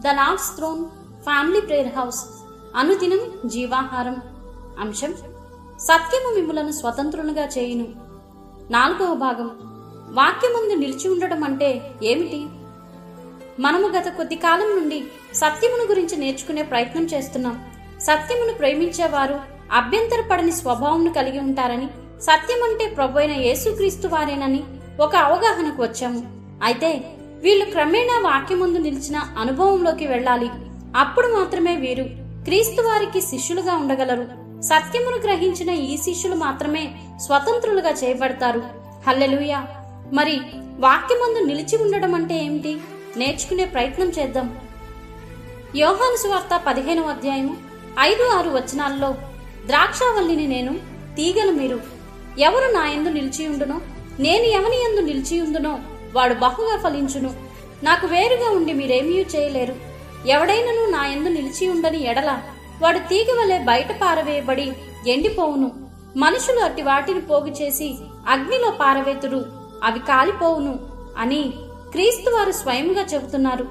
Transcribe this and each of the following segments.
the Lord's throne family prayer house అనుదినం జీవాహారం అంశం సత్యము మిమ్ములను స్వతంత్రులుగా చేయును నాలుగవ భాగం వాక్యముందు నిలిచి ఉండడం అంటే ఏమిటి మనము గత కొద్ది కాలం నుండి సత్యమును గురించి నేర్చుకునే ప్రయత్నం చేస్తున్నాం సత్యమును ప్రేమించేవారు అభ్యంతరపడని స్వభావంను కలిగి ఉంటారని సత్యం అంటే ప్రభు అయిన యేసుక్రీస్తు వారేనని ఒక అవగాహనకు వచ్చాము అయితే వీళ్ళు క్రమేణా వాక్యముందు నిలిచిన అనుభవంలోకి వెళ్ళాలి అప్పుడు మాత్రమే వీరు క్రీస్తు వారికి శిష్యులుగా ఉండగలరు సత్యమును గ్రహించిన ఈ శిష్యులు మాత్రమే స్వతంత్రులుగా చేయబడతారు హల్లెలూయా మరి వాక్యమందు నిలిచి ఉండడం అంటే ఏమిటి నేర్చుకునే ప్రయత్నం చేద్దాం యోహాను సువార్త పదిహేనవ అధ్యాయము ఐదు ఆరు వచనాల్లో ద్రాక్షావల్లిని నేను తీగలు మీరు ఎవరు నా యందు నిలిచియుండునో నేను ఎవని యందు నిలిచియుందునో వాడు బహుగా ఫలించును నాకు వేరుగా ఉండి మీరేమీ చేయలేరు ఎవడైనను నా యందు నిలిచి ఉండని ఎడల వాడు తీగ వలె బయట పారవేయబడి ఎండిపోవును మనుషులు అట్టి వాటిని పోగు చేసి అగ్నిలో పారవేతురు అవి కాలిపోవును అని క్రీస్తు వారు స్వయంగా చెబుతున్నారు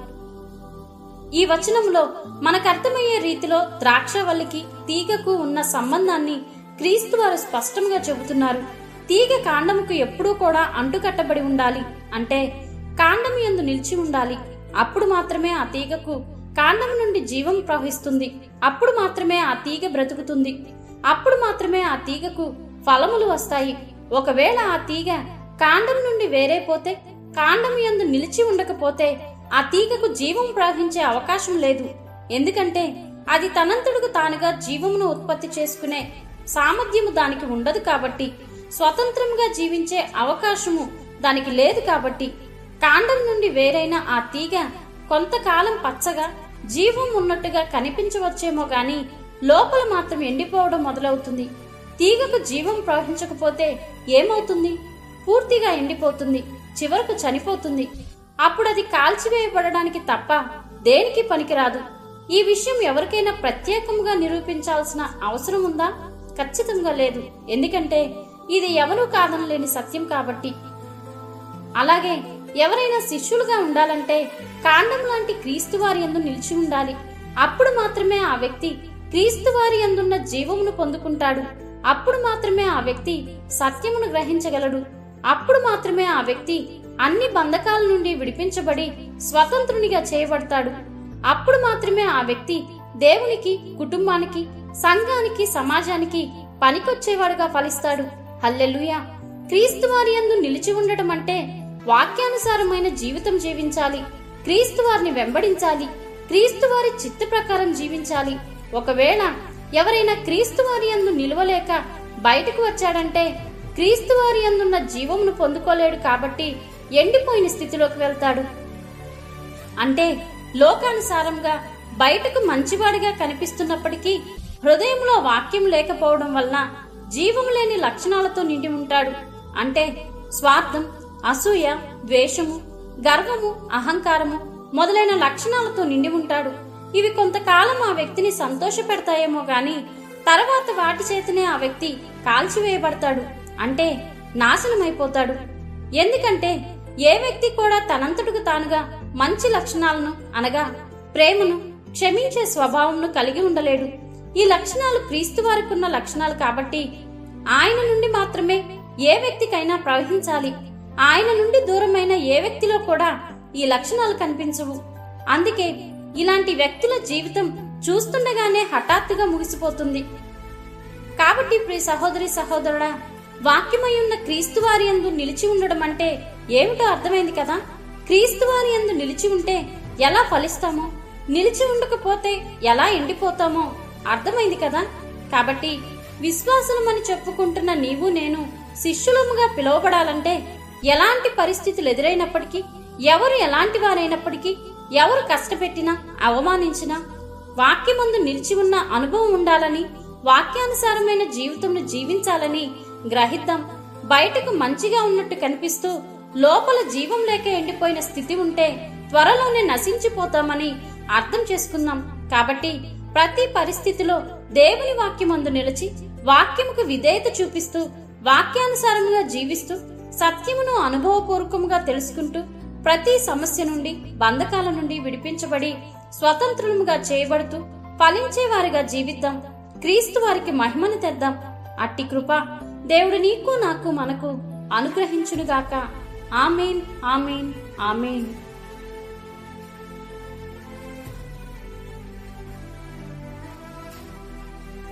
ఈ వచనంలో మనకు అర్థమయ్యే రీతిలో ద్రాక్షవల్లికి తీగకు ఉన్న సంబంధాన్ని క్రీస్తు వారు స్పష్టంగా చెబుతున్నారు తీగ కాండముకు ఎప్పుడూ కూడా అంటుకట్టబడి ఉండాలి అంటే కాండము యందు నిలిచి ఉండాలి అప్పుడు మాత్రమే ఆ తీగకు కాండం నుండి జీవం ప్రవహిస్తుంది అప్పుడు మాత్రమే ఆ తీగ బ్రతుకుతుంది అప్పుడు మాత్రమే ఆ తీగకు ఫలములు వస్తాయి ఒకవేళ ఆ తీగ కాండం నుండి వేరే పోతే కాండం యందు నిలిచి ఉండకపోతే ఆ తీగకు జీవం ప్రవహించే అవకాశం లేదు ఎందుకంటే అది తనంతడుకు తానుగా జీవమును ఉత్పత్తి చేసుకునే సామర్థ్యము దానికి ఉండదు కాబట్టి స్వతంత్రంగా జీవించే అవకాశము దానికి లేదు కాబట్టి కాండం నుండి వేరైన ఆ తీగ కొంతకాలం పచ్చగా జీవం ఉన్నట్టుగా కనిపించవచ్చేమో గాని లోపల మాత్రం ఎండిపోవడం మొదలవుతుంది తీగకు జీవం ప్రవహించకపోతే ఏమవుతుంది పూర్తిగా ఎండిపోతుంది చివరకు చనిపోతుంది అప్పుడు అది కాల్చివేయబడడానికి తప్ప దేనికి పనికిరాదు ఈ విషయం ఎవరికైనా ప్రత్యేకంగా నిరూపించాల్సిన అవసరం ఉందా ఖచ్చితంగా లేదు ఎందుకంటే ఇది ఎవరూ కాదనలేని సత్యం కాబట్టి అలాగే ఎవరైనా శిష్యులుగా ఉండాలంటే కాండం లాంటి క్రీస్తు వారి యందు నిలిచి ఉండాలి అప్పుడు మాత్రమే ఆ వ్యక్తి క్రీస్తు వారి యందున్న జీవమును పొందుకుంటాడు అప్పుడు మాత్రమే ఆ వ్యక్తి సత్యమును గ్రహించగలడు అప్పుడు మాత్రమే ఆ వ్యక్తి అన్ని బంధకాల నుండి విడిపించబడి స్వతంత్రునిగా చేయబడతాడు అప్పుడు మాత్రమే ఆ వ్యక్తి దేవునికి కుటుంబానికి సంఘానికి సమాజానికి పనికొచ్చేవాడుగా ఫలిస్తాడు హల్లెలూయా క్రీస్తు వారి యందు నిలిచి ఉండటం అంటే వాక్యానుసారమైన జీవితం జీవించాలి క్రీస్తు వారిని వెంబడించాలి క్రీస్తు వారి చిత్త ప్రకారం జీవించాలి ఒకవేళ ఎవరైనా క్రీస్తు వారి యందు నిలవలేక బయటకు వచ్చాడంటే క్రీస్తు వారి యందున్న జీవమును పొందుకోలేడు కాబట్టి ఎండిపోయిన స్థితిలోకి వెళ్తాడు అంటే లోకానుసారంగా బయటకు మంచివాడిగా కనిపిస్తున్నప్పటికీ హృదయంలో వాక్యం లేకపోవడం వలన జీవం లేని లక్షణాలతో నిండి ఉంటాడు అంటే స్వార్థం అసూయ ద్వేషము గర్వము అహంకారము మొదలైన లక్షణాలతో నిండి ఉంటాడు ఇవి కొంతకాలం ఆ వ్యక్తిని సంతోషపెడతాయేమో గాని తర్వాత వాటి చేతనే ఆ వ్యక్తి కాల్చివేయబడతాడు అంటే నాశనమైపోతాడు ఎందుకంటే ఏ వ్యక్తి కూడా తనంతటికి తానుగా మంచి లక్షణాలను అనగా ప్రేమను క్షమించే స్వభావంను కలిగి ఉండలేడు ఈ లక్షణాలు క్రీస్తు వారికున్న లక్షణాలు కాబట్టి ఆయన నుండి మాత్రమే ఏ వ్యక్తికైనా ప్రవహించాలి ఆయన నుండి దూరమైన ఏ వ్యక్తిలో కూడా ఈ లక్షణాలు కనిపించవు అందుకే ఇలాంటి వ్యక్తుల జీవితం చూస్తుండగానే హఠాత్తుగా ముగిసిపోతుంది కాబట్టి ప్రియ సహోదరి సహోదరుడా వాక్యమై ఉన్న క్రీస్తు వారి యందు నిలిచి ఉండడం అంటే ఏమిటో అర్థమైంది కదా క్రీస్తు వారి యందు నిలిచి ఉంటే ఎలా ఫలిస్తామో నిలిచి ఉండకపోతే ఎలా ఎండిపోతామో అర్థమైంది కదా కాబట్టి విశ్వాసులమని చెప్పుకుంటున్న నీవు నేను శిష్యులముగా పిలువబడాలంటే ఎలాంటి పరిస్థితులు ఎదురైనప్పటికీ ఎవరు ఎలాంటి వారైనప్పటికీ ఎవరు కష్టపెట్టినా అవమానించినా వాక్యమందు నిలిచి ఉన్న అనుభవం ఉండాలని వాక్యానుసారమైన జీవితంను జీవించాలని గ్రహిద్దాం బయటకు మంచిగా ఉన్నట్టు కనిపిస్తూ లోపల జీవం లేక ఎండిపోయిన స్థితి ఉంటే త్వరలోనే నశించిపోతామని అర్థం చేసుకుందాం కాబట్టి ప్రతి పరిస్థితిలో దేవుని వాక్యమందు నిలిచి వాక్యముకు విధేయత చూపిస్తూ వాక్యానుసారముగా జీవిస్తూ సత్యమును అనుభవపూర్వకంగా తెలుసుకుంటూ ప్రతి సమస్య నుండి బంధకాల నుండి విడిపించబడి స్వతంత్రులుగా చేయబడుతూ ఫలించే వారిగా జీవిద్దాం క్రీస్తు వారికి మహిమను తెద్దాం అట్టి కృప దేవుడు నీకు నాకు మనకు అనుగ్రహించునుగాక ఆమెన్ ఆమెన్ ఆమెన్